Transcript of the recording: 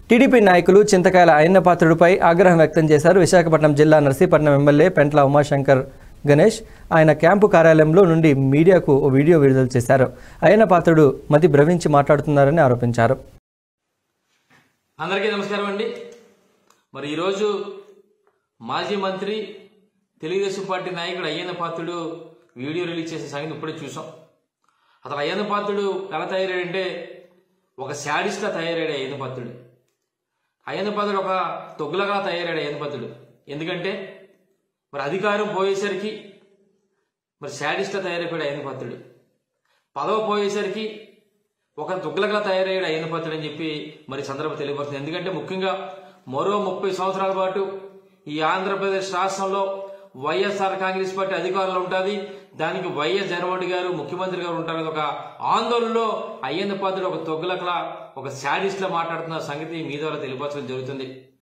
TDP నాయకులు చింతకాయల అయ్యన్నపాత్రుడిపై ఆగ్రహం వ్యక్తం చేశారు విశాఖపట్నం జిల్లా నర్సీపట్నం ఎమ్మెల్యే పెంట్ల ఉమాశంకర్ గణేష్ ఆయన క్యాంపు కార్యాలయంలో నుండి మీడియాకు ఓ వీడియో విడుదల చేశారు అయ్యన్నపాత్రుడు మతి భ్రమించి మాట్లాడుతున్నారని ఆరోపించారు అందరికీ నమస్కారం అండి మరి ఈరోజు మాజీ మంత్రి తెలుగుదేశం పార్టీ నాయకుడు అయ్యన్న పాత్రుడు వీడియో రిలీజ్ చేసే సంగతి ఇప్పుడే చూసాం అసలు అయ్యన్న పాత్రుడు ఎలా తయారయ్యాడంటే ఒక శాడిస్ట్గా తయారయ్యాడు అయ్యన్న పాత్రుడు అయ్యన్న పాత్రుడు ఒక తొగ్గులగా తయారయ్యాడు అయ్యన్న పాత్రుడు ఎందుకంటే మరి అధికారం పోయేసరికి మరి శాడిస్ట్గా తయారైపోయాడు అయ్యన్న పాత్రుడు పదవి పోయేసరికి ఒక దుగ్గలగా తయారయ్యాడు అయ్యన్న పాత్రుడు అని చెప్పి మరి సందర్భం తెలియపడుతుంది ఎందుకంటే ముఖ్యంగా మరో ముప్పై సంవత్సరాల పాటు ఈ ఆంధ్రప్రదేశ్ రాష్ట్రంలో వైఎస్ఆర్ కాంగ్రెస్ పార్టీ అధికారంలో ఉంటుంది దానికి వైఎస్ జగన్మోహన్ గారు ముఖ్యమంత్రి గారు ఉంటారని ఒక ఆందోళనలో అయ్యన్న పాత్రుడు ఒక తొగ్గులకలా ఒక శాడిస్ట్ లా మాట్లాడుతున్న సంగతి మీ ద్వారా తెలియపరచడం జరుగుతుంది